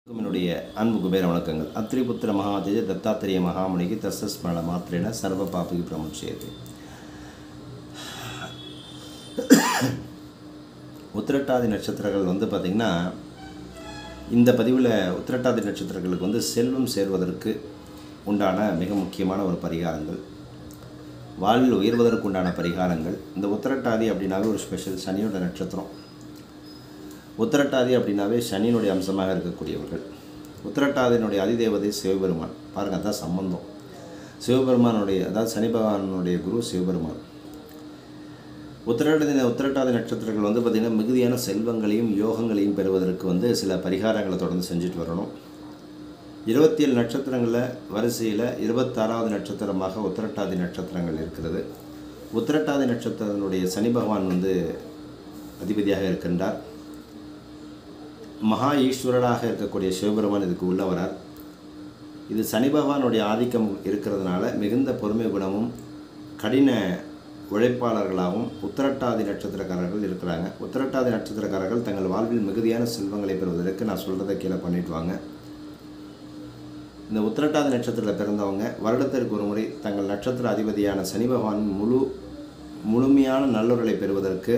என்னுடைய அன்பு குபேர வணக்கங்கள் அத்ரிபுத்திர மகாதேஜ தத்தாத்திரேய மகாமுனிக்கு தசஸ்மரண மாத்திரேன சர்வ பாபிக்கு பிரமுட்சியது உத்திரட்டாதி நட்சத்திரங்கள் வந்து பார்த்திங்கன்னா இந்த பதிவில் உத்திரட்டாதி நட்சத்திரங்களுக்கு வந்து செல்வம் சேர்வதற்கு உண்டான மிக முக்கியமான ஒரு பரிகாரங்கள் வாழ்வில் உயர்வதற்கு உண்டான பரிகாரங்கள் இந்த உத்திரட்டாதி அப்படின்னாவே ஒரு ஸ்பெஷல் சனியோட நட்சத்திரம் உத்திரட்டாதி அப்படின்னாவே சனியினுடைய அம்சமாக இருக்கக்கூடியவர்கள் உத்திரட்டாதியினுடைய அதிதேவதை சிவபெருமான் பாருங்கள் அதான் சம்பந்தம் சிவபெருமானுடைய அதாவது சனி பகவானுடைய குரு சிவபெருமான் உத்திரட்டாதி உத்திரட்டாதி நட்சத்திரங்கள் வந்து பார்த்திங்கன்னா மிகுதியான செல்வங்களையும் யோகங்களையும் பெறுவதற்கு வந்து சில பரிகாரங்களை தொடர்ந்து செஞ்சுட்டு வரணும் இருபத்தி ஏழு நட்சத்திரங்களில் வரிசையில் இருபத்தாறாவது நட்சத்திரமாக உத்திரட்டாதி நட்சத்திரங்கள் இருக்கிறது உத்திரட்டாதி நட்சத்திரத்தினுடைய சனி பகவான் வந்து அதிபதியாக இருக்கின்றார் மகா ஈஸ்வரராக இருக்கக்கூடிய சிவபெருமான் இதுக்கு உள்ள வரார் இது சனி பகவானுடைய ஆதிக்கம் இருக்கிறதுனால மிகுந்த பொறுமை குணமும் கடின உழைப்பாளர்களாகவும் உத்திரட்டாதி நட்சத்திரக்காரர்கள் இருக்கிறாங்க உத்திரட்டாதி நட்சத்திரக்காரர்கள் தங்கள் வாழ்வில் மிகுதியான செல்வங்களை பெறுவதற்கு நான் சொல்கிறத கீழே பண்ணிட்டு வாங்க இந்த உத்திரட்டாதி நட்சத்திரத்தில் பிறந்தவங்க வருடத்திற்கு ஒரு முறை தங்கள் நட்சத்திர அதிபதியான சனி பகவானின் முழு முழுமையான நல்லுறலை பெறுவதற்கு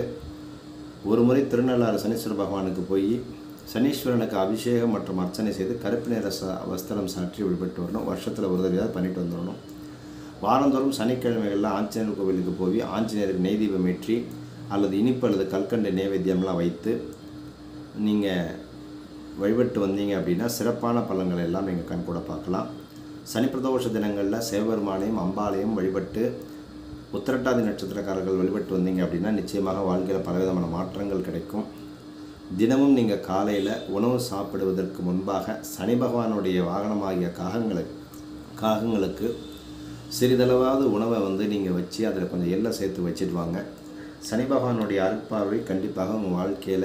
ஒரு முறை திருநள்ளாறு சனீஸ்வர பகவானுக்கு போய் சனீஸ்வரனுக்கு அபிஷேகம் மற்றும் அர்ச்சனை செய்து கருப்பு நிற ச வஸ்திரம் சாற்றி வழிபட்டு வரணும் வருஷத்தில் ஒரு தடவையாவது பண்ணிட்டு வந்துடணும் வாரந்தோறும் சனிக்கிழமைகளில் ஆஞ்சநேயர் கோவிலுக்கு போய் ஆஞ்சநேயருக்கு நெய் தீபம் ஏற்றி அல்லது இனிப்பு அல்லது கல்கண்டு நைவேத்தியம்லாம் வைத்து நீங்கள் வழிபட்டு வந்தீங்க அப்படின்னா சிறப்பான பலன்களை எல்லாம் நீங்கள் கண்கூட பார்க்கலாம் சனி பிரதோஷ தினங்களில் சிவபெருமானையும் அம்பாளையும் வழிபட்டு உத்திரட்டாதி நட்சத்திரக்காரர்கள் வழிபட்டு வந்தீங்க அப்படின்னா நிச்சயமாக வாழ்க்கையில் பலவிதமான மாற்றங்கள் கிடைக்கும் தினமும் நீங்கள் காலையில் உணவு சாப்பிடுவதற்கு முன்பாக சனி பகவானுடைய வாகனமாகிய காகங்களை காகங்களுக்கு சிறிதளவாவது உணவை வந்து நீங்கள் வச்சு அதில் கொஞ்சம் எண்ணெய் சேர்த்து வச்சுட்டு வாங்க சனி பகவானுடைய அருட்பார்வை கண்டிப்பாக உங்கள் வாழ்க்கையில்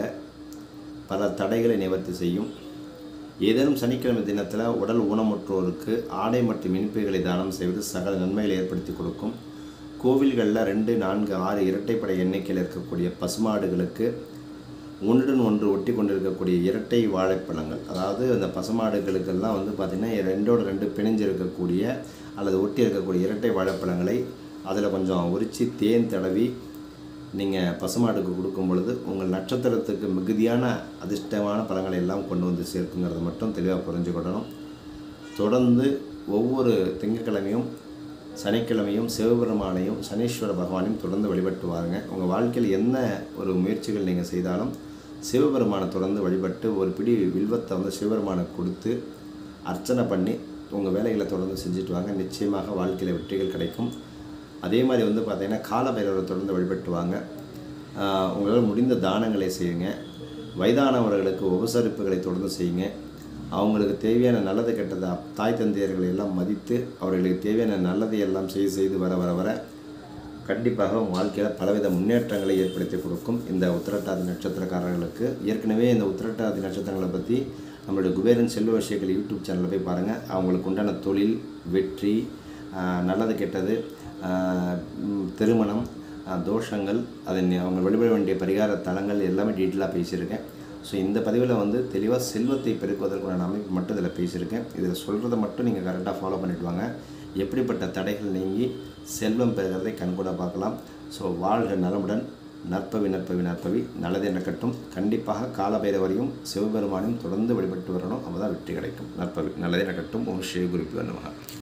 பல தடைகளை நிவர்த்தி செய்யும் ஏதேனும் சனிக்கிழமை தினத்தில் உடல் ஊனமுற்றோருக்கு ஆடை மற்றும் இனிப்புகளை தானம் செய்வது சகல நன்மைகளை ஏற்படுத்தி கொடுக்கும் கோவில்களில் ரெண்டு நான்கு ஆறு இரட்டைப்படை எண்ணிக்கையில் இருக்கக்கூடிய பசுமாடுகளுக்கு ஒன்றுடன் ஒன்று ஒட்டி கொண்டிருக்கக்கூடிய இரட்டை வாழைப்பழங்கள் அதாவது அந்த பசுமாடுகளுக்கெல்லாம் வந்து பார்த்திங்கன்னா ரெண்டோட ரெண்டு பிணைஞ்சு இருக்கக்கூடிய அல்லது ஒட்டி இருக்கக்கூடிய இரட்டை வாழைப்பழங்களை அதில் கொஞ்சம் உரித்து தேன் தடவி நீங்கள் பசுமாடுக்கு கொடுக்கும் பொழுது உங்கள் நட்சத்திரத்துக்கு மிகுதியான அதிர்ஷ்டமான பழங்களை எல்லாம் கொண்டு வந்து சேர்க்குங்கிறத மட்டும் தெளிவாக புரிஞ்சுக்கிடணும் தொடர்ந்து ஒவ்வொரு திங்கட்கிழமையும் சனிக்கிழமையும் சிவபெருமானையும் சனீஸ்வர பகவானையும் தொடர்ந்து வழிபட்டு வாருங்க உங்கள் வாழ்க்கையில் என்ன ஒரு முயற்சிகள் நீங்கள் செய்தாலும் சிவபெருமானை தொடர்ந்து வழிபட்டு ஒரு பிடி வில்வத்தை வந்து சிவபெருமானுக்கு கொடுத்து அர்ச்சனை பண்ணி உங்கள் வேலைகளை தொடர்ந்து செஞ்சுட்டு வாங்க நிச்சயமாக வாழ்க்கையில் வெற்றிகள் கிடைக்கும் அதே மாதிரி வந்து பார்த்திங்கன்னா காலபைரவரை தொடர்ந்து வழிபட்டு வாங்க ஆஹ் உங்களால் முடிந்த தானங்களை செய்யுங்க வயதானவர்களுக்கு உபசரிப்புகளை தொடர்ந்து செய்யுங்க அவங்களுக்கு தேவையான நல்லது கெட்டதை தாய் தந்தையர்களை எல்லாம் மதித்து அவர்களுக்கு தேவையான நல்லதை எல்லாம் செய்து செய்து வர வர வர கண்டிப்பாக உங்கள் வாழ்க்கையில் பலவித முன்னேற்றங்களை ஏற்படுத்தி கொடுக்கும் இந்த உத்திரட்டாதி நட்சத்திரக்காரர்களுக்கு ஏற்கனவே இந்த உத்திரட்டாதி நட்சத்திரங்களை பற்றி நம்மளுடைய குபேரன் செல்வ விஷயங்கள் யூடியூப் சேனலில் போய் பாருங்கள் அவங்களுக்கு உண்டான தொழில் வெற்றி ஆஹ் நல்லது கெட்டது ஆஹ் ம், திருமணம் ஆஹ் தோஷங்கள் அதை நி- அவங்க வழிபட வேண்டிய பரிகார தலங்கள் எல்லாமே டீட்டெயிலாக பேசியிருக்கேன் ஸோ இந்த பதிவில் வந்து தெளிவாக செல்வத்தை பெருக்குவதற்கான அமைப்பு மட்டும் இதில் பேசியிருக்கேன் இதில் சொல்கிறத மட்டும் நீங்கள் கரெக்டாக ஃபாலோ பண்ணிட்டு வாங்க எப்படிப்பட்ட தடைகள் நீங்கி செல்வம் பெறுகிறதை கண்கூட பார்க்கலாம் ஸோ வாழ்க நலமுடன் நற்பவி நற்பவி நற்பவி நல்லதே நடக்கட்டும் கண்டிப்பாக காலபைரவரையும் சிவபெருமானையும் தொடர்ந்து வழிபட்டு வரணும் அப்போ தான் வெற்றி கிடைக்கும் நற்பவி நல்லதே நடக்கட்டும் ஓம் ஸ்ரீ குருப்பியோ நமகா